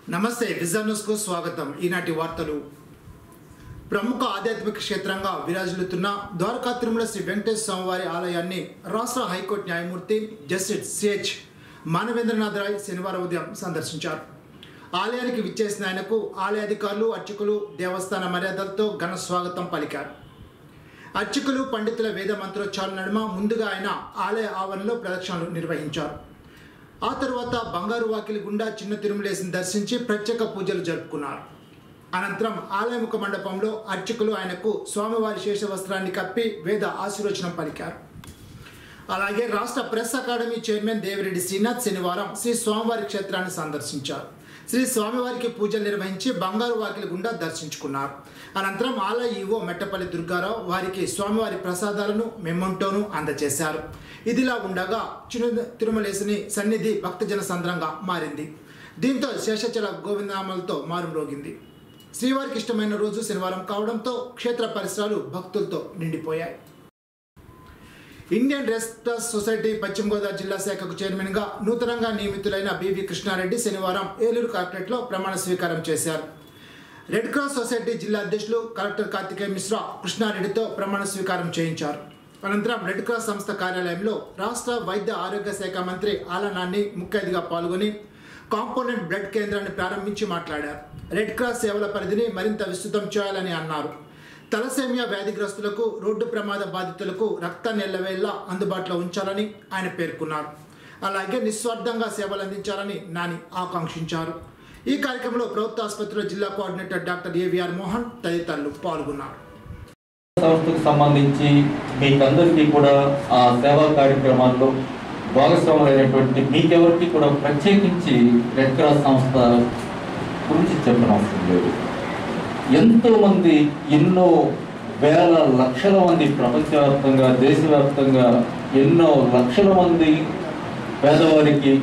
నమస్తే విజన్ న్యూస్కు స్వాగతం ఈనాటి వార్తలు ప్రముఖ ఆధ్యాత్మిక క్షేత్రంగా విరాజిల్లుతున్న ద్వారకా తిరుమల శ్రీ వెంకటేశ్వర స్వామివారి ఆలయాన్ని రాష్ట్ర హైకోర్టు న్యాయమూర్తి జస్టిస్ సిహెచ్ మానవేంద్రనాథ్ రాయ్ శనివారం ఉదయం సందర్శించారు ఆలయానికి విచ్చేసిన ఆయనకు ఆలయ అధికారులు అర్చకులు దేవస్థాన మర్యాదలతో ఘన స్వాగతం పలికారు అర్చకులు పండితుల వేద మంత్రోచ్చారణ నడుమ ముందుగా ఆయన ఆలయ ఆవరణలో ప్రదక్షిణలు నిర్వహించారు ఆ తరువాత బంగారు వాకిలి గుండా చిన్న తిరుమలేసిని దర్శించి ప్రత్యేక పూజలు జరుపుకున్నారు అనంతరం ఆలయ ముఖ మండపంలో అర్చకులు ఆయనకు స్వామివారి శేష వస్త్రాన్ని కప్పి వేద ఆశీర్వచనం పలికారు అలాగే రాష్ట్ర press academy chairman Devireddy Srinath శనివారం శ్రీ స్వామివారి క్షేత్రాన్ని సందర్శించారు శ్రీ స్వామివారికి పూజలు నిర్వహించి బంగారు వాకిలి గుండా దర్శించుకున్నారు అనంతరం ఆలయ ఈవో మెట్టపల్లి దుర్గారావు వారికి స్వామివారి ప్రసాదాలను మెమ్మంటోను అందజేశారు ఇదిలా ఉండగా చిన్న తిరుమలేసుని సన్నిధి భక్తజన సంద్రంగా మారింది దీంతో శేషచల గోవిందనామాలతో మారుమ్రోగింది శ్రీవారికి ఇష్టమైన రోజు శనివారం కావడంతో క్షేత్ర పరిసరాలు భక్తులతో నిండిపోయాయి ఇండియన్ రెడ్ క్రాస్ సొసైటీ పశ్చిమ గోదావరి జిల్లా శాఖకు చైర్మన్గా నూతనంగా నియమితులైన బివి కృష్ణారెడ్డి శనివారం ఏలూరు కార్పొరేట్లో ప్రమాణ స్వీకారం చేశారు రెడ్ క్రాస్ సొసైటీ జిల్లా అధ్యక్షులు కలెక్టర్ కార్తికేయ మిశ్రా కృష్ణారెడ్డితో ప్రమాణ స్వీకారం చేయించారు అనంతరం రెడ్ క్రాస్ సంస్థ కార్యాలయంలో రాష్ట్ర వైద్య ఆరోగ్య శాఖ మంత్రి ఆల నాని ముఖ్య అతిథిగా పాల్గొని కాంపోనెంట్ బ్లడ్ కేంద్రాన్ని ప్రారంభించి మాట్లాడారు రెడ్ క్రాస్ సేవల పరిధిని మరింత విస్తృతం చేయాలని అన్నారు తలసేమియా వ్యాధిగ్రస్తులకు రోడ్డు ప్రమాద బాధితులకు రక్తాన్ని ఎల్లవేళ అందుబాటులో ఉంచాలని ఆయన పేర్కొన్నారు అలాగే నిస్వార్థంగా సేవలు అందించాలని నాని ఆకాంక్షించారు ఈ కార్యక్రమంలో ప్రభుత్వ ఆసుపత్రిలో జిల్లా కోఆర్డినేటర్ డాక్టర్ ఏవిఆర్ మోహన్ తదితరులు పాల్గొన్నారు సంస్థకు సంబంధించి మీకందరికీ కూడా ఆ సేవా కార్యక్రమాల్లో భాగస్వాములైనటువంటి మీకెవరికి కూడా ప్రత్యేకించి రెడ్ క్రాస్ సంస్థ గురించి చెప్పిన అవసరం లేదు ఎంతో మంది ఎన్నో వేల లక్షల మంది ప్రపంచవ్యాప్తంగా దేశవ్యాప్తంగా ఎన్నో లక్షల మంది పేదవారికి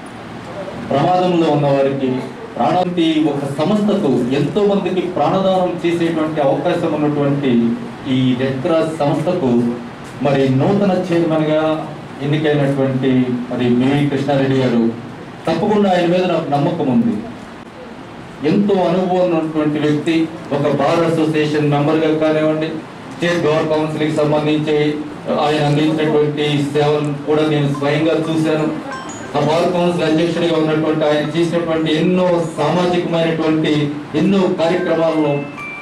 ప్రమాదంలో ఉన్నవారికి ప్రాణాంతి ఒక సంస్థకు ఎంతో మందికి ప్రాణదానం చేసేటువంటి అవకాశం ఉన్నటువంటి ఈ రెడ్ క్రాస్ సంస్థకు మరి నూతన చైర్మన్ గా ఎన్నికైనటువంటి మరి బివి కృష్ణారెడ్డి గారు తప్పకుండా ఆయన మీద నాకు నమ్మకం ఉంది ఎంతో అనుభవం ఉన్నటువంటి వ్యక్తి ఒక బార్ అసోసియేషన్ మెంబర్ గా కానివ్వండి స్టేట్ గవర్ కౌన్సిల్ కి సంబంధించి ఆయన అందించినటువంటి సేవలను కూడా నేను స్వయంగా చూశాను ఆ బార్ కౌన్సిల్ అధ్యక్షుడిగా ఉన్నటువంటి ఆయన చేసినటువంటి ఎన్నో సామాజికమైనటువంటి ఎన్నో కార్యక్రమాలను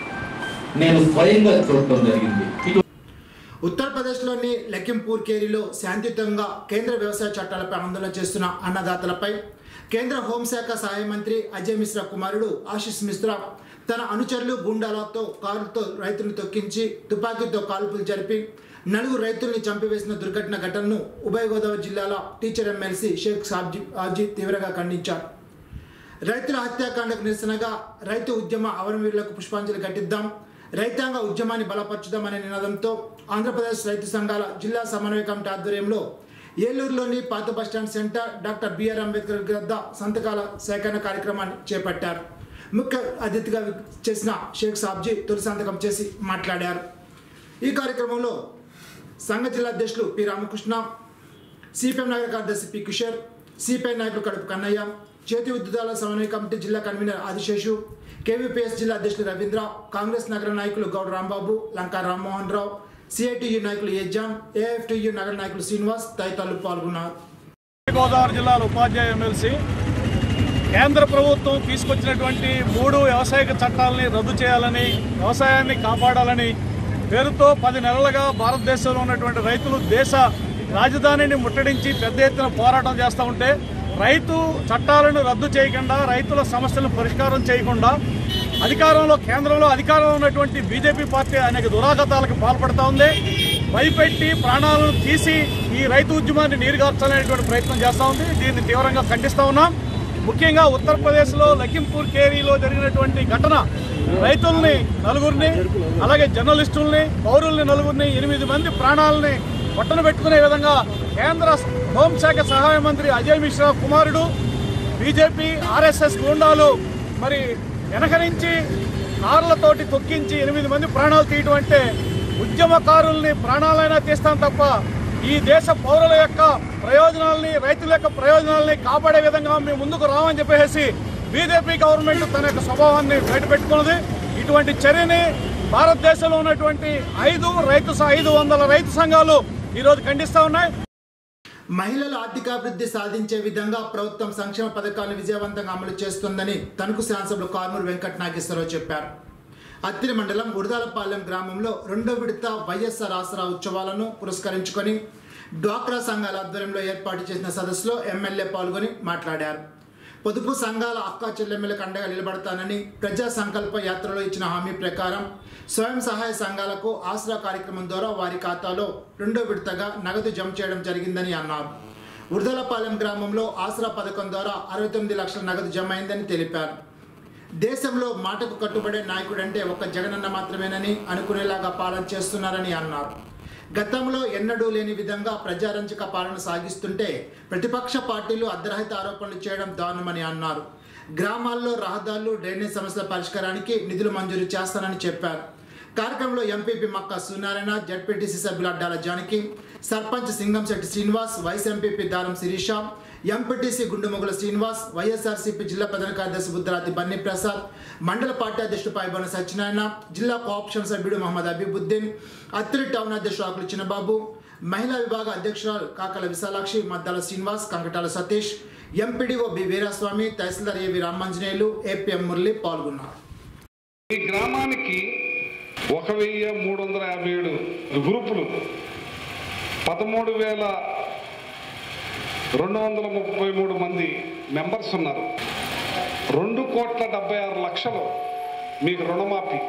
నేను స్వయంగా చూడటం జరిగింది ఇటు ఉత్తరప్రదేశ్లోని లఖింపూర్ కేరిలో శాంతియుతంగా కేంద్ర వ్యవసాయ చట్టాలపై ఆందోళన చేస్తున్న అన్నదాతలపై కేంద్ర హోంశాఖ సహాయ మంత్రి అజయ్ మిశ్రా కుమారుడు ఆశిష్ మిశ్రా తన అనుచరులు గుండాలతో కారుతో రైతులను తొక్కించి తుపాకీతో కాల్పులు జరిపి నలుగురు రైతుల్ని చంపివేసిన దుర్ఘటన ఘటనను ఉభయ గోదావరి జిల్లాల టీచర్ ఎమ్మెల్సీ షేక్ సాబ్జీ ఆజీ తీవ్రంగా ఖండించారు రైతుల హత్యాకాండకు నిరసనగా రైతు ఉద్యమ అవరవీరులకు పుష్పాంజలి ఘటిద్దాం రైతాంగ ఉద్యమాన్ని బలపరచుదాం అనే నినాదంతో ఆంధ్రప్రదేశ్ రైతు సంఘాల జిల్లా సమన్వయ కమిటీ ఆధ్వర్యంలో ఏలూరులోని పాత bus stand centre doctor BR Ambedkar వద్ద సంతకాల సేకరణ కార్యక్రమాన్ని చేపట్టారు ముఖ్య అతిథిగా చేసిన షేక్ సాబ్జీ తొలి సంతకం చేసి మాట్లాడారు ఈ కార్యక్రమంలో సంఘ జిల్లా అధ్యక్షులు పి రామకృష్ణ సిపిఎం నగర కార్యదర్శి పి కిషోర్ సిపిఐ నాయకులు కడుపు కన్నయ్య చేతి విద్యుతాల సమన్వయ కమిటీ జిల్లా కన్వీనర్ ఆదిశేషు కేవీపీఎస్ జిల్లా అధ్యక్షులు రవీంద్ర కాంగ్రెస్ నగర నాయకులు గౌడ రాంబాబు లంకా రామ్మోహన్ రావు సిఐటియు నాయకులు ఏజాన్ ఏఎఫ్టియు నగర నాయకులు శ్రీనివాస్ తదితరులు పాల్గొన్నారు గోదావరి జిల్లాలో ఉపాధ్యాయ ఎమ్మెల్సీ కేంద్ర ప్రభుత్వం తీసుకొచ్చినటువంటి మూడు వ్యవసాయ చట్టాలని రద్దు చేయాలని వ్యవసాయాన్ని కాపాడాలని పేరుతో పది నెలలుగా భారతదేశంలో ఉన్నటువంటి రైతులు దేశ రాజధానిని ముట్టడించి పెద్ద ఎత్తున పోరాటం చేస్తూ ఉంటే రైతు చట్టాలను రద్దు చేయకుండా రైతుల సమస్యలను పరిష్కారం చేయకుండా అధికారంలో కేంద్రంలో అధికారంలో ఉన్నటువంటి బీజేపీ పార్టీ అనేక దురాగతాలకు పాల్పడుతూ ఉంది భయపెట్టి ప్రాణాలను తీసి ఈ రైతు ఉద్యమాన్ని నీరుగార్చాలనేటువంటి ప్రయత్నం చేస్తూ ఉంది దీన్ని తీవ్రంగా ఖండిస్తూ ఉన్నాం ముఖ్యంగా ఉత్తరప్రదేశ్లో లఖింపూర్ కేరీలో జరిగినటువంటి ఘటన రైతుల్ని నలుగురిని అలాగే జర్నలిస్టుల్ని పౌరుల్ని నలుగురిని ఎనిమిది మంది ప్రాణాలని పట్టణ పెట్టుకునే విధంగా కేంద్ర హోంశాఖ సహాయ మంత్రి అజయ్ మిశ్రా కుమారుడు బీజేపీ ఆర్ఎస్ఎస్ గుండాలు మరి వెనక నుంచి కార్లతోటి తొక్కించి ఎనిమిది మంది ప్రాణాలు తీయటం అంటే ఉద్యమకారుల్ని ప్రాణాలైనా తీస్తాం తప్ప ఈ దేశ పౌరుల యొక్క ప్రయోజనాల్ని రైతుల యొక్క ప్రయోజనాల్ని కాపాడే విధంగా మేము ముందుకు రామని చెప్పేసి బీజేపీ గవర్నమెంట్ తన యొక్క స్వభావాన్ని బయటపెట్టుకున్నది ఇటువంటి చర్యని భారతదేశంలో ఉన్నటువంటి ఐదు రైతు స- ఐదు వందల రైతు సంఘాలు ఈరోజు ఖండిస్తా ఉన్నాయి మహిళల ఆర్థికాభివృద్ధి సాధించే విధంగా ప్రభుత్వం సంక్షేమ పథకాలను విజయవంతంగా అమలు చేస్తుందని తణుకు శాసనసభ్యులు కారుమూరు వెంకట నాగేశ్వరరావు చెప్పారు అత్తిరి మండలం ఉడదాలపాలెం గ్రామంలో రెండో విడత వైఎస్ఆర్ ఆసరా ఉత్సవాలను పురస్కరించుకొని డ్వాక్రా సంఘాల ఆధ్వర్యంలో ఏర్పాటు చేసిన సదస్సులో ఎమ్మెల్యే పాల్గొని మాట్లాడారు పొదుపు సంఘాల అక్క చెల్లెమ్మలకు అండగా నిలబడతానని ప్రజా సంకల్ప యాత్రలో ఇచ్చిన హామీ ప్రకారం స్వయం సహాయ సంఘాలకు ఆసరా కార్యక్రమం ద్వారా వారి ఖాతాలో రెండో విడతగా నగదు జమ చేయడం జరిగిందని అన్నారు ఉర్దలపాలెం గ్రామంలో ఆసరా పథకం ద్వారా అరవై తొమ్మిది లక్షల నగదు జమ అయిందని తెలిపారు దేశంలో మాటకు కట్టుబడే నాయకుడంటే ఒక జగనన్న మాత్రమేనని అనుకునేలాగా పాలన చేస్తున్నారని అన్నారు గతంలో ఎన్నడూ లేని విధంగా ప్రజారంజక పాలన సాగిస్తుంటే ప్రతిపక్ష పార్టీలు అర్ధరహిత ఆరోపణలు చేయడం దారుణమని అన్నారు గ్రామాల్లో రహదారులు డ్రైనేజ్ సమస్యల పరిష్కారానికి నిధులు మంజూరు చేస్తానని చెప్పారు కార్యక్రమంలో ఎంపీపీ మక్క సూర్యనారాయణ జడ్పీటీసీ సభ్యులు Addala Janaki sarpanch Singamsetti Srinivas vice MPP Daram Sirisha MPTC Gundumogula Srinivas YSRCP జిల్లా ప్రధాన కార్యదర్శి బుద్ధరాతి బన్నీ ప్రసాద్ మండల పార్టీ అధ్యక్షుడు పాయిబోన సత్యనారాయణ జిల్లా కోఆప్షన్ సభ్యుడు మహమ్మద్ అబీబుద్దీన్ అత్తిరి టౌన్ అధ్యక్షుడు ఆకుల చిన్నబాబు మహిళా విభాగ అధ్యక్షురాలు Kakala Visalakshi Maddala Srinivas Kankatala Satish MPDO B Veeraswamy tahsildar AV Ramanjaneyulu APM Murali పాల్గొన్నారు ఈ గ్రామానికి ఒక వెయ్యి మూడు వందల యాభై ఏడు గ్రూపులు పదమూడు వేల రెండు వందల ముప్పై మూడు మంది మెంబర్స్ ఉన్నారు రెండు కోట్ల డెబ్బై ఆరు లక్షలు మీకు రుణమాఫీ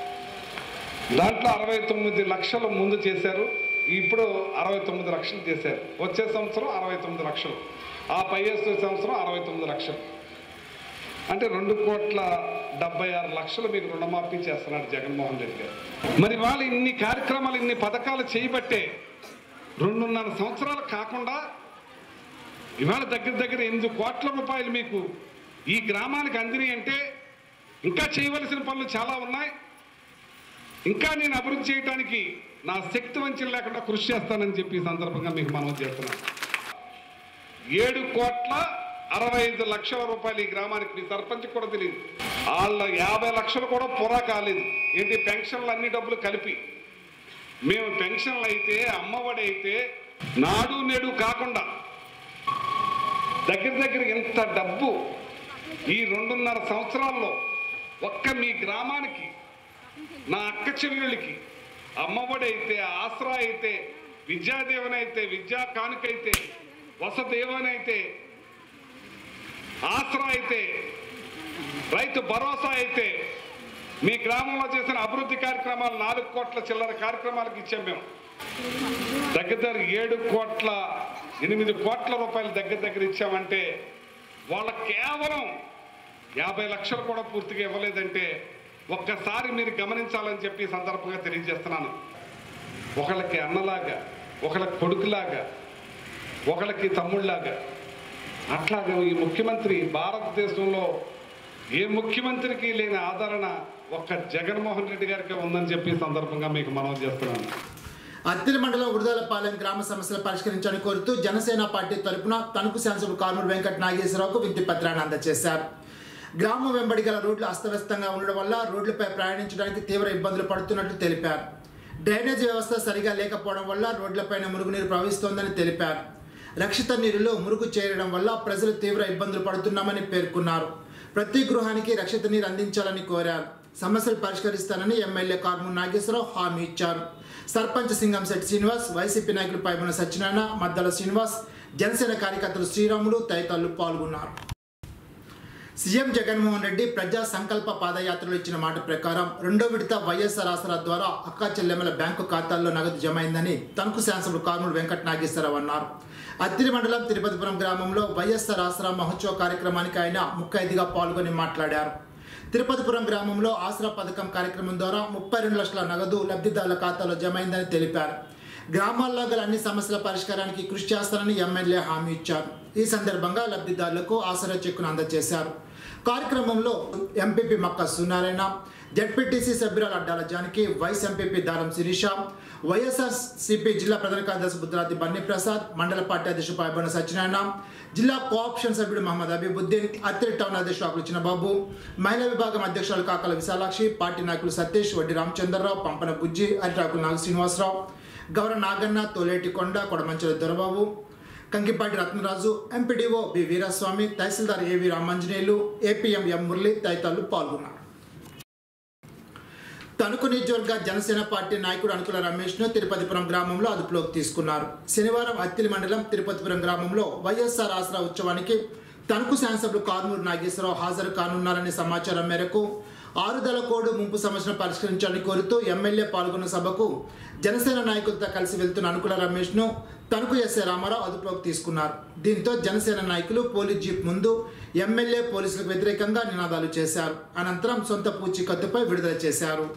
దాంట్లో అరవై తొమ్మిది లక్షలు ముందు చేశారు ఇప్పుడు అరవై తొమ్మిది లక్షలు చేశారు వచ్చే సంవత్సరం అరవై తొమ్మిది లక్షలు ఆ పై వచ్చే సంవత్సరం అరవై తొమ్మిది లక్షలు అంటే రెండు కోట్ల డెబ్బై ఆరు లక్షలు మీకు రుణమాఫీ చేస్తున్నాడు జగన్మోహన్ రెడ్డి గారు మరి వాళ్ళు ఇన్ని కార్యక్రమాలు ఇన్ని పథకాలు చేయబట్టే రెండున్నర సంవత్సరాలు కాకుండా ఇవాళ దగ్గర దగ్గర ఎనిమిది కోట్ల రూపాయలు మీకు ఈ గ్రామానికి అందినాయి అంటే ఇంకా చేయవలసిన పనులు చాలా ఉన్నాయి ఇంకా నేను అభివృద్ధి చేయడానికి నా శక్తి వంచన లేకుండా కృషి చేస్తానని చెప్పి ఈ సందర్భంగా మీకు మనం చేస్తున్నాను ఏడు కోట్ల అరవై ఐదు లక్షల రూపాయలు ఈ గ్రామానికి మీ సర్పంచ్ కూడా తెలియదు వాళ్ళ యాభై లక్షలు కూడా పురా కాలేదు ఏంటి పెన్షన్లు అన్ని డబ్బులు కలిపి మేము పెన్షన్లు అయితే అమ్మఒడి అయితే నాడు నేడు కాకుండా దగ్గర దగ్గర ఇంత డబ్బు ఈ రెండున్నర సంవత్సరాల్లో ఒక్క మీ గ్రామానికి నా అక్క చెల్లెళ్ళకి అమ్మఒడి అయితే ఆసరా అయితే విద్యాదేవన అయితే విద్యా కానుకైతే వసదేవన అయితే ఆసరా అయితే రైతు భరోసా అయితే మీ గ్రామంలో చేసిన అభివృద్ధి కార్యక్రమాలు నాలుగు కోట్ల చిల్లర కార్యక్రమాలకు ఇచ్చాం మేము దగ్గర దగ్గర ఏడు కోట్ల ఎనిమిది కోట్ల రూపాయలు దగ్గర దగ్గర ఇచ్చామంటే వాళ్ళ కేవలం యాభై లక్షలు కూడా పూర్తిగా ఇవ్వలేదంటే ఒక్కసారి మీరు గమనించాలని చెప్పి ఈ సందర్భంగా తెలియజేస్తున్నాను ఒకళ్ళకి అన్నలాగా ఒకళ్ళకి కొడుకులాగా ఒకళ్ళకి తమ్ముళ్ళలాగా అట్లాగే ఈ ముఖ్యమంత్రి భారతదేశంలో ఏ ముఖ్యమంత్రికి లేని ఆదరణ ఒక్క జగన్మోహన్ రెడ్డి గారికి ఉందని చెప్పి ఈ సందర్భంగా మీకు మనవి చేస్తున్నాను అత్తిరి మండలం ఉడదలపాలెం గ్రామ సమస్యలు పరిష్కరించాలని కోరుతూ జనసేన పార్టీ తరపున తణుకు శాసనసభ్యులు కారుమూరు వెంకట నాగేశ్వరరావుకు వింతి పత్రాన్ని అందజేశారు గ్రామం వెంబడి గల రోడ్లు అస్తవ్యస్తంగా ఉండడం వల్ల రోడ్లపై ప్రయాణించడానికి తీవ్ర ఇబ్బందులు పడుతున్నట్లు తెలిపారు డ్రైనేజ్ వ్యవస్థ సరిగా లేకపోవడం వల్ల రోడ్లపైన మురుగునీరు ప్రవహిస్తోందని తెలిపారు రక్షిత నీరులో మురుగు చేరడం వల్ల ప్రజలు తీవ్ర ఇబ్బందులు పడుతున్నామని పేర్కొన్నారు ప్రతి గృహానికి రక్షిత నీరు అందించాలని కోరారు సమస్యలు పరిష్కరిస్తానని ఎమ్మెల్యే కార్మూర్ నాగేశ్వరరావు హామీ ఇచ్చారు సర్పంచ్ సింగంశెట్టి శ్రీనివాస్ వైసీపీ నాయకులు పైబన సత్యనారాయణ మద్దల శ్రీనివాస్ జనసేన కార్యకర్తలు శ్రీరాములు తదితరులు పాల్గొన్నారు సీఎం జగన్మోహన్ రెడ్డి ప్రజా సంకల్ప పాదయాత్రలో ఇచ్చిన మాట ప్రకారం రెండో విడత వైఎస్ఆర్ ఆసరా ద్వారా అక్కా చెల్లెమ్మల బ్యాంకు ఖాతాల్లో నగదు జమ అయిందని తణుకు శాసనసభ్యులు కార్మూరు వెంకట నాగేశ్వరరావు అన్నారు అత్తిరి మండలం తిరుపతిపురం గ్రామంలో వైఎస్ఆర్ ఆసరా మహోత్సవ కార్యక్రమానికి ఆయన ముఖ్య పాల్గొని మాట్లాడారు తిరుపతిపురం గ్రామంలో ఆసరా పథకం కార్యక్రమం ద్వారా ముప్పై రెండు లక్షల నగదు లబ్ధిదారుల ఖాతాలో జమ అయిందని తెలిపారు గ్రామాల్లో గల అన్ని సమస్యల పరిష్కారానికి కృషి చేస్తానని ఎమ్మెల్యే హామీ ఇచ్చారు ఈ సందర్భంగా లబ్ధిదారులకు ఆసరా చెక్కును అందజేశారు కార్యక్రమంలో ఎంపీపీ మక్క సూనారాయణ జడ్పీటీసీ సభ్యురాలు Addala Janaki vice MPP Daram Sirisha YSR CP జిల్లా ప్రధాన కార్యదర్శి బుద్ధరాతి బన్నీ ప్రసాద్ మండల పార్టీ అధ్యక్షుడు పాయబడిన సత్యనారాయణ జిల్లా కోఆప్షన్ సభ్యుడు మహమ్మద్ అబీబుద్దీన్ అత్తిరి టౌన్ అధ్యక్షుడు ఆకుల చిన్నబాబు మహిళా విభాగం అధ్యక్షులు కాకల విశాలాక్షి పార్టీ నాయకులు సతీష్ వడ్డీ రామచంద్రరావు పంపన బుజ్జి అరిటాకుల నాగ శ్రీనివాసరావు గౌరవ Naganna Toleti Konda Kodamanchela Dorababu Kankipati Ratnaraju MPDO B Veeraswamy tahsildar AV Ramanjaneyulu APM ఎం మురళి తదితరులు పాల్గొన్నారు తణుకు నియోజకవర్గ జనసేన పార్టీ నాయకుడు అనుకుల రమేష్ ను తిరుపతిపురం గ్రామంలో అదుపులోకి తీసుకున్నారు శనివారం అత్తిలి మండలం తిరుపతిపురం గ్రామంలో వైఎస్ఆర్ ఆసరా ఉత్సవానికి తణుకు శాసనసభ్యులు కారుమూరు నాగేశ్వరరావు హాజరు కానున్నారనే సమాచారం మేరకు ఆరుదల కోడు ముంపు సమస్యను పరిష్కరించాలని కోరుతూ ఎమ్మెల్యే పాల్గొన్న సభకు జనసేన నాయకులతో కలిసి వెళ్తున్న అనుకుల రమేష్ ను తణుకు ఎస్ఏ రామారావు అదుపులోకి తీసుకున్నారు దీంతో జనసేన నాయకులు పోలీస్ జీప్ ముందు ఎమ్మెల్యే పోలీసులకు వ్యతిరేకంగా నినాదాలు చేశారు అనంతరం సొంత పూచీకత్తుపై విడుదల చేశారు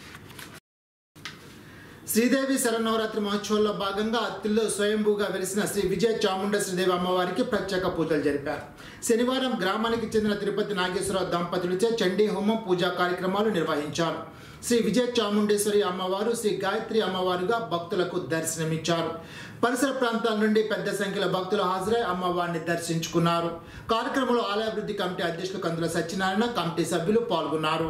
శ్రీదేవి శరన్నవరాత్రి మహోత్సవంలో భాగంగా అత్తిల్లో స్వయంభూగా వెలిసిన శ్రీ విజయ చాముండ శ్రీదేవి అమ్మవారికి ప్రత్యేక పూజలు జరిపారు శనివారం గ్రామానికి చెందిన తిరుపతి నాగేశ్వరరావు దంపతులచే చండీ హోమం పూజా కార్యక్రమాలు నిర్వహించారు శ్రీ విజయ చాముండేశ్వరి అమ్మవారు శ్రీ గాయత్రి అమ్మవారుగా భక్తులకు దర్శనమిచ్చారు పరిసర ప్రాంతాల నుండి పెద్ద సంఖ్యలో భక్తులు హాజరై అమ్మవారిని దర్శించుకున్నారు కార్యక్రమంలో ఆలయ అభివృద్ధి కమిటీ అధ్యక్షులు కందుల సత్యనారాయణ కమిటీ సభ్యులు పాల్గొన్నారు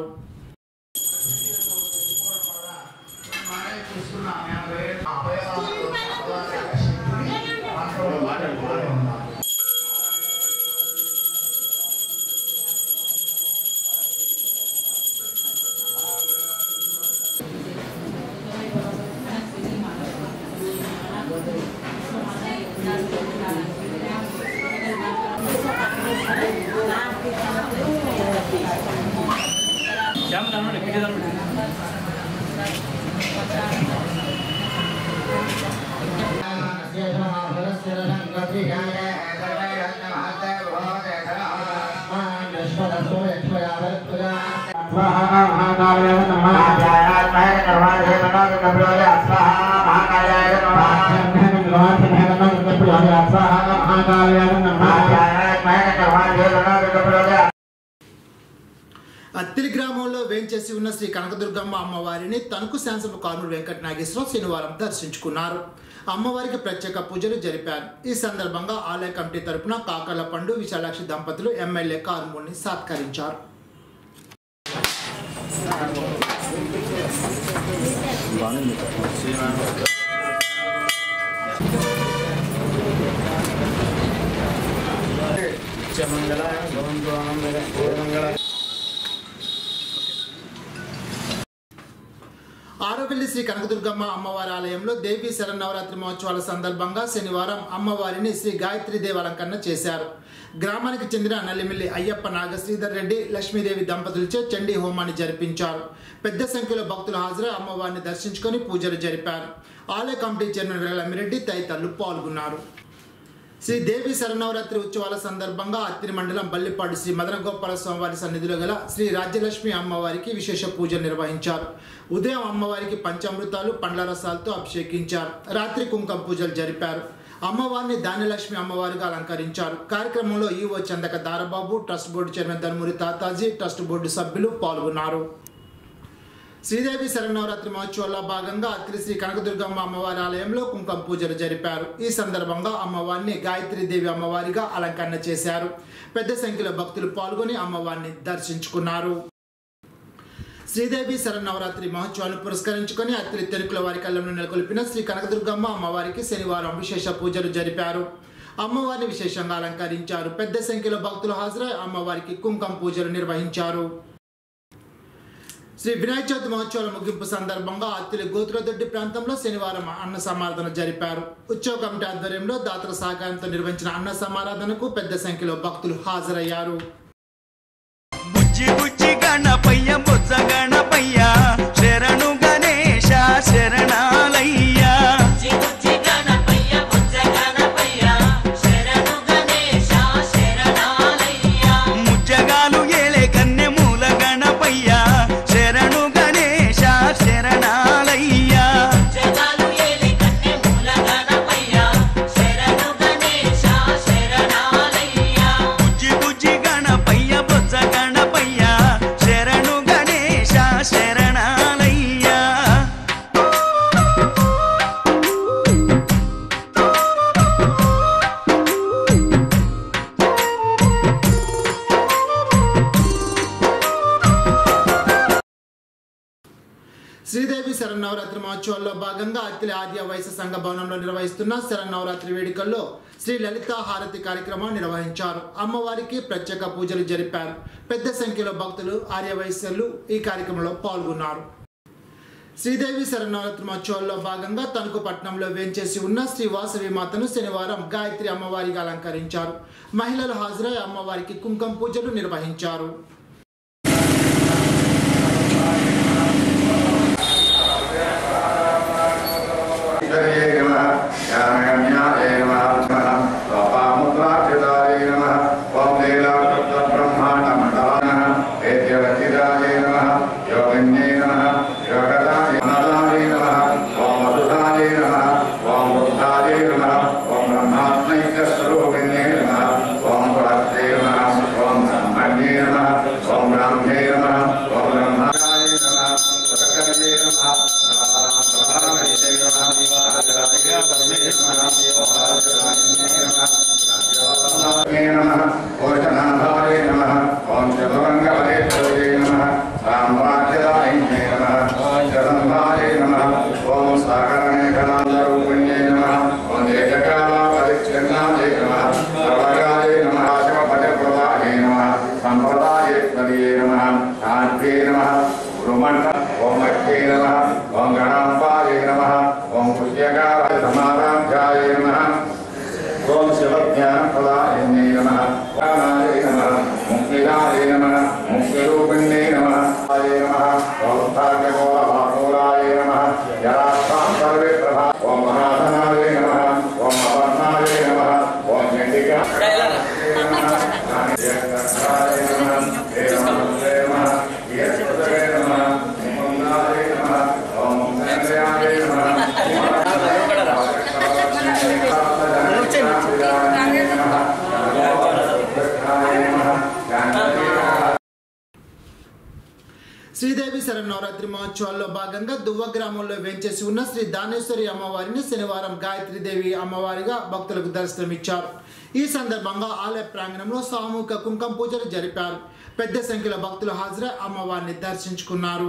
అత్తిలి గ్రామంలో వేంచేసి ఉన్న శ్రీ కనకదుర్గమ్మ అమ్మవారిని తణుకు శాసనసభ కానూరు వెంకట నాగేశ్వరరావు శనివారం దర్శించుకున్నారు అమ్మవారికి ప్రత్యేక పూజలు జరిపారు ఈ సందర్భంగా ఆలయ కమిటీ తరపున కాకల పండు విశాలాక్షి దంపతులు ఎమ్మెల్యే కారుమూడిని సత్కరించారు ఆరోపల్లి శ్రీ కనకదుర్గమ్మ అమ్మవారి ఆలయంలో దేవి శరన్నవరాత్రి మహోత్సవాల సందర్భంగా శనివారం అమ్మవారిని శ్రీ గాయత్రి దేవి అలంకరణ చేశారు గ్రామానికి చెందిన నల్లిమిల్లి అయ్యప్ప నాగశ్రీధర్ రెడ్డి లక్ష్మీదేవి దంపతులచే చండీ హోమాన్ని జరిపించారు పెద్ద సంఖ్యలో భక్తులు హాజరై అమ్మవారిని దర్శించుకొని పూజలు జరిపారు ఆలయ కమిటీ చైర్మన్ వీరలమ్మిరెడ్డి తదితరులు పాల్గొన్నారు శ్రీ దేవి శరణవరాత్రి ఉత్సవాల సందర్భంగా అత్తిరి మండలం బల్లిపాడు శ్రీ మదన గోపాల స్వామివారి సన్నిధిలో గల శ్రీ రాజ్యలక్ష్మి అమ్మవారికి విశేష పూజలు నిర్వహించారు ఉదయం అమ్మవారికి పంచామృతాలు పండ్ల రసాలతో అభిషేకించారు రాత్రి కుంకుమ పూజలు జరిపారు అమ్మవారిని ధాన్యలక్ష్మి అమ్మవారిగా అలంకరించారు కార్యక్రమంలో EO Chandaka Darababu trust board chairman Dharmuri Tataji trust board సభ్యులు పాల్గొన్నారు శ్రీదేవి శరణవరాత్రి మహోత్సవంలో భాగంగా అత్రి శ్రీ కనకదుర్గమ్మ అమ్మవారి ఆలయంలో కుంకుమ పూజలు జరిపారు ఈ సందర్భంగా అమ్మవారిని గాయత్రి దేవి అమ్మవారిగా అలంకరణ చేశారు పెద్ద సంఖ్యలో భక్తులు పాల్గొని అమ్మవారిని దర్శించుకున్నారు శ్రీదేవి శరణవరాత్రి మహోత్సవాన్ని పురస్కరించుకొని అత్రి తెనుకుల వారి కళ్ళను నెలకొల్పిన శ్రీ కనకదుర్గమ్మ అమ్మవారికి శనివారం విశేష పూజలు జరిపారు అమ్మవారిని విశేషంగా అలంకరించారు పెద్ద సంఖ్యలో భక్తులు హాజరై అమ్మవారికి కుంకుమ పూజలు నిర్వహించారు శ్రీ వినాయక చవితి మహోత్సవాల ముగింపు సందర్భంగా అత్తిలి గోతులదొడ్డి ప్రాంతంలో శనివారం అన్న సమారాధన జరిపారు ఉత్సవ కమిటీ ఆధ్వర్యంలో దాతల సహకారంతో నిర్వహించిన అన్న సమారాధనకు పెద్ద సంఖ్యలో భక్తులు హాజరయ్యారు బుజ్జి బుజ్జి గణపయ్య బుజ్జ గణపయ్య శరణు గణేశ శరణాలయ్య చిగుచి గణపయ్య బుజ్జ గణపయ్య శరణు గణేశ శరణాలయ్య ముచ్చగాలు ఏలే కన్నె మూల గణపయ్య శరణు గణేశ శరణాలయ్య జగాలు ఏలి కన్నె మూల గణపయ్య శరణు గణేశ శరణాలయ్య బుజ్జి బుజ్జి గణపయ్య బుజ్జ గణపయ్య శరణు గణేశ శ్రీదేవి శరన్నవరాత్రి మహోత్సవాల్లో భాగంగా అత్తిలి ఆర్య వైశ్య సంఘ భవనంలో నిర్వహిస్తున్న శరన్నవరాత్రి వేడుకల్లో శ్రీ లలిత హారతి కార్యక్రమం నిర్వహించారు అమ్మవారికి ప్రత్యేక పూజలు జరిపారు పెద్ద సంఖ్యలో భక్తులు ఆర్య వైశ్యులు ఈ కార్యక్రమంలో పాల్గొన్నారు శ్రీదేవి శరణవరాత్రి మహోత్సవాల్లో భాగంగా తణుకు పట్టణంలో వేంచేసి ఉన్న శ్రీ వాసవి మాతను శనివారం గాయత్రి అమ్మవారిగా అలంకరించారు మహిళలు హాజరై అమ్మవారికి కుంకుమ పూజలు నిర్వహించారు ईश्वर्ये नमः ज्ञानगम्याय नमः नमः लोपामुद्राक्षिताय नमः ॐ लीलाब्रह्माण्डमण्डलाय नमः वेद्यवचिताय नमः योगिन्ये नमः योगदाय अनलाय नमः ॐ मधुराय नमः ॐ बुद्धाय नमः ॐ ब्रह्मात्मैकस्वरूपिण्ये नमः ॐ पुरस्ते नमः ॐ ब्रह्मण्ये नमः ॐ ब्राह्मे नमः ॐ ब्रह्माय नमः सुरकर्ये नमः नमः ओषणाधारे नमः ॐ चतुरङ्गवलेश्वरे नमः साम्राज्यदायिन्ये नमः जगन्धारे नमः ॐ सागरमेघनान्दरूपिण्ये नमः ॐ देशकालापरिच्छिन्नाय नमः सर्वकाले नमः शिवपदप्रदाये नमः सम्प्रदायेश्वर्ये नमः शान्त्ये नमः गुरुमण्ड ॐ लक्ष्ये नमः ॐ गणाम्बाय नमः ॐ पुष्यकाराय समाराध्याय नमः ॐ शिवज्ञानप्रदायिन्ये नमः प्राणाय नमः मुक्तिदाय नमः मुक्तिरूपिण्ये नमः आय नमः ॐ भाग्यगोरभागोराय नमः जरास्तां सर्वे प्रभा ॐ महाधनाय नमः ॐ अपर्णाय नमः ॐ चण्डिकाय नमः ज्ञानेश्वराय नमः देवाय नमः ईश्वराय नमः मुकुन्दाय नमः ॐ मुक्तेन्द्रियाय नमः శ్రీదేవి శరన్నవరాత్రి మహోత్సవాల్లో భాగంగా దువ్వ గ్రామంలో వేంచేసి ఉన్న శ్రీ దానేశ్వరి అమ్మవారిని శనివారం గాయత్రీదేవి అమ్మవారిగా భక్తులకు దర్శనమిచ్చారు ఈ సందర్భంగా ఆలయ ప్రాంగణంలో సామూహిక కుంకుమ పూజలు జరిపారు పెద్ద సంఖ్యలో భక్తులు హాజరై అమ్మవారిని దర్శించుకున్నారు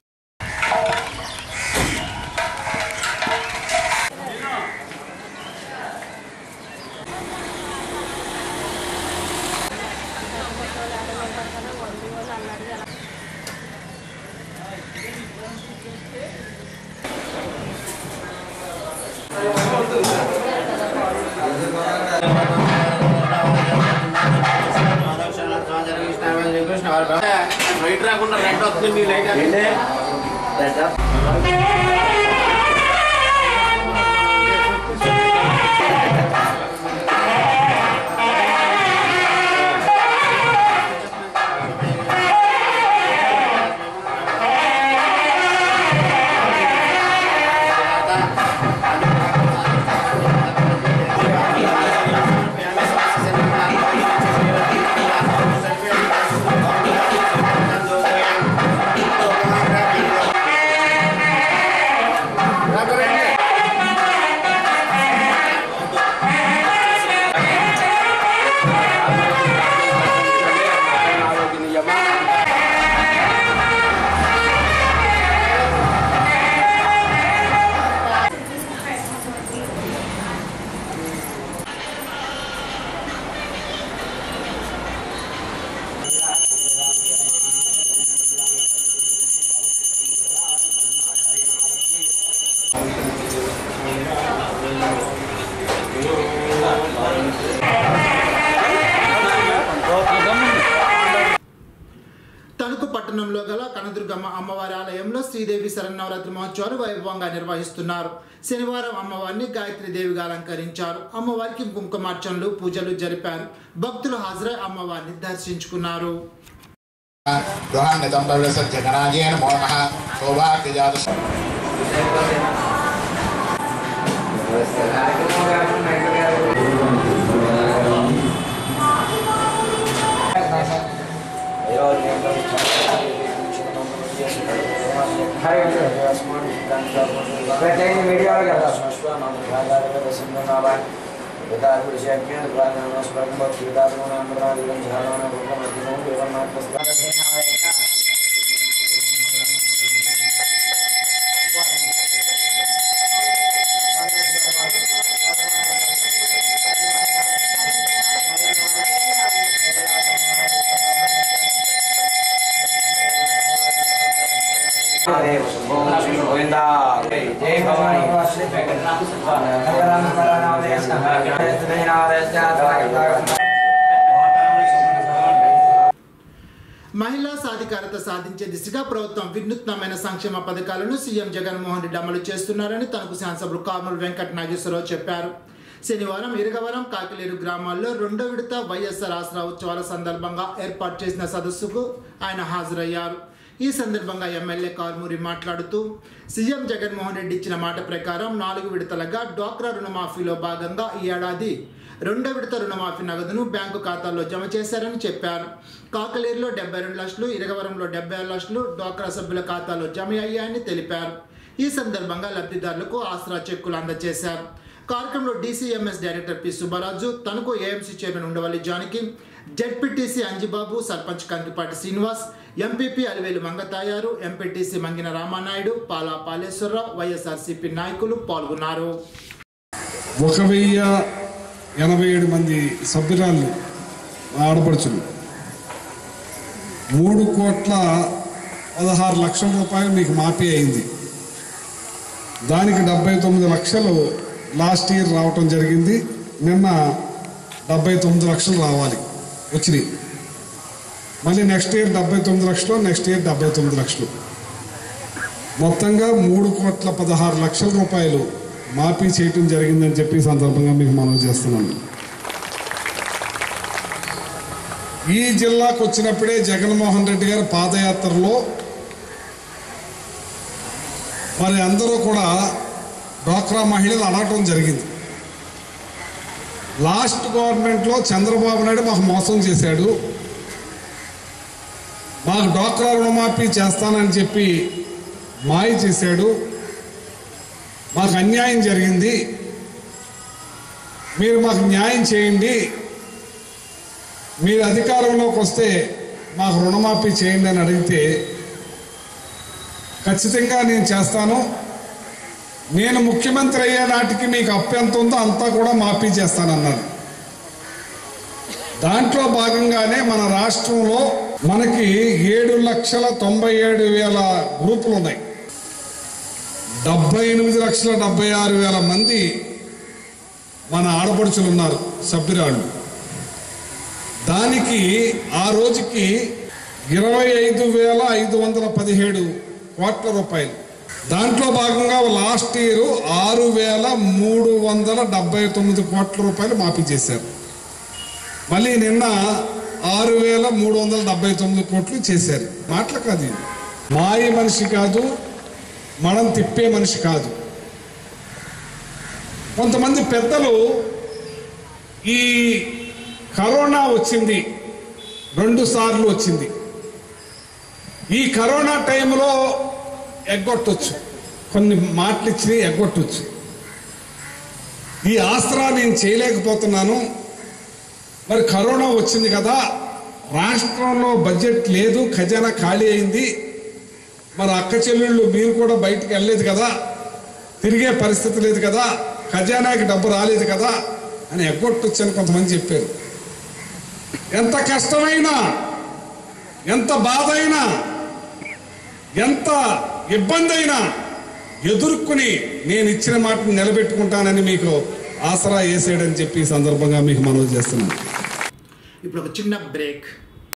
తణుకు పట్టణంలో గల కనదుర్గమ్మ అమ్మవారి ఆలయంలో శ్రీదేవి శరన్నవరాత్రి మహోత్సవాలు వైభవంగా నిర్వహిస్తున్నారు శనివారం అమ్మవారిని గాయత్రీదేవిగా అలంకరించారు అమ్మవారికి కుంకుమార్చనలు పూజలు జరిపారు భక్తులు హాజరై అమ్మవారిని దర్శించుకున్నారు గృహాన్నితం ప్రవేశజగనాయేన మోహ సౌభాగ్యజాత మీడియా మహిళా సాధికారత సాధించే దిశగా ప్రభుత్వం వినూత్నమైన సంక్షేమ పథకాలను సీఎం జగన్మోహన్ రెడ్డి అమలు చేస్తున్నారని తనకు శాసనసభ్యులు కామల్ వెంకట నాగేశ్వరరావు చెప్పారు శనివారం ఇరగవరం కాకిలేరు గ్రామాల్లో రెండో విడత వైఎస్ఆర్ ఆసరా ఉత్సవాల సందర్భంగా ఏర్పాటు చేసిన సదస్సుకు ఆయన హాజరయ్యారు ఈ సందర్భంగా ఎమ్మెల్యే కారుమూరి మాట్లాడుతూ సీఎం జగన్మోహన్ రెడ్డి ఇచ్చిన మాట ప్రకారం నాలుగు విడతలుగా డ్వాక్రా రుణమాఫీలో భాగంగా ఈ ఏడాది రెండో విడత రుణమాఫీ నగదును బ్యాంకు ఖాతాల్లో జమ చేశారని చెప్పారు కాకలేరులో డెబ్బై రెండు లక్షలు ఇరగవరంలో డెబ్బై ఆరు లక్షలు డ్వాక్రా సభ్యుల ఖాతాలో జమ అయ్యాయని తెలిపారు ఈ సందర్భంగా లబ్ధిదారులకు ఆసరా చెక్కులు అందజేశారు కార్యక్రమంలో డీసీఎంఎస్ డైరెక్టర్ పి సుబ్బరాజు తనకు AMC chairman Undavalli Janaki ZPTC Anjibabu sarpanch Kankipati Srinivas MPP Aliveli Mangatayaru MPTC Mangina Ramanaidu Pala Paleswararao YSRCP నాయకులు పాల్గొన్నారు ఒక వెయ్యి ఎనభై ఏడు మంది సభ్యురాలు ఆడపడుచులు మూడు కోట్ల పదహారు లక్షల రూపాయలు మీకు మాఫీ అయింది దానికి డెబ్బై తొమ్మిది లక్షలు లాస్ట్ ఇయర్ రావటం జరిగింది నిన్న డెబ్బై తొమ్మిది లక్షలు రావాలి వచ్చినాయి మళ్ళీ నెక్స్ట్ ఇయర్ డెబ్బై తొమ్మిది లక్షలు నెక్స్ట్ ఇయర్ డెబ్బై తొమ్మిది లక్షలు మొత్తంగా మూడు కోట్ల పదహారు లక్షల రూపాయలు మాఫీ చేయటం జరిగిందని చెప్పి ఈ సందర్భంగా మీకు మనవి చేస్తున్నాను ఈ జిల్లాకు వచ్చినప్పుడే జగన్మోహన్ రెడ్డి గారి పాదయాత్రలో మరి అందరూ కూడా డ్వాక్రా మహిళలు అడగటం జరిగింది లాస్ట్ గవర్నమెంట్లో చంద్రబాబు నాయుడు మాకు మోసం చేశాడు మాకు డ్వాక్రా రుణమాఫీ చేస్తానని చెప్పి మాయ చేశాడు మాకు అన్యాయం జరిగింది మీరు మాకు న్యాయం చేయండి మీరు అధికారంలోకి వస్తే మాకు రుణమాఫీ చేయండి అని అడిగితే ఖచ్చితంగా నేను చేస్తాను నేను ముఖ్యమంత్రి అయ్యే నాటికి మీకు అప్పు ఎంత ఉందో అంతా కూడా మాఫీ చేస్తానన్నారు దాంట్లో భాగంగానే మన రాష్ట్రంలో మనకి ఏడు లక్షల తొంభై ఏడు వేల గ్రూపులు ఉన్నాయి డెబ్బై ఎనిమిది లక్షల డెబ్బై ఆరు వేల మంది మన ఆడపడుచులు ఉన్నారు సభ్యురాళ్ళు దానికి ఆ రోజుకి ఇరవై ఐదు వేల ఐదు వందల పదిహేడు కోట్ల రూపాయలు దాంట్లో భాగంగా లాస్ట్ ఇయర్ ఆరు వేల మూడు వందల డెబ్బై తొమ్మిది కోట్ల రూపాయలు మాఫీ చేశారు మళ్ళీ నిన్న ఆరు వేల మూడు వందల డెబ్బై తొమ్మిది కోట్లు చేశారు మాటలు కాదు ఇది. మాయ మనిషి కాదు మనం తిప్పే మనిషి కాదు కొంతమంది పెద్దలు ఈ కరోనా వచ్చింది రెండు సార్లు వచ్చింది ఈ కరోనా టైంలో ఎగ్గొట్టొచ్చు కొన్ని మాటలు ఇచ్చి ఎగ్గొట్టొచ్చు ఈ ఆసరా నేను చేయలేకపోతున్నాను మరి కరోనా వచ్చింది కదా రాష్ట్రంలో బడ్జెట్ లేదు ఖజానా ఖాళీ అయింది మరి అక్క చెల్లెళ్ళు మీరు కూడా బయటికి వెళ్ళలేదు కదా తిరిగే పరిస్థితి లేదు కదా ఖజానాకి డబ్బు రాలేదు కదా అని ఎగ్గొట్టొచ్చు అని కొంతమంది చెప్పారు ఎంత కష్టమైనా ఎంత బాధ అయినా ఎంత ఇబ్బంది అయినా ఎదుర్కొని నేను ఇచ్చిన మాటను నిలబెట్టుకుంటానని మీకు ఆసరా వేసాడని చెప్పి ఈ సందర్భంగా మీకు మనవి చేస్తున్నాను ఇప్పుడు ఒక చిన్న బ్రేక్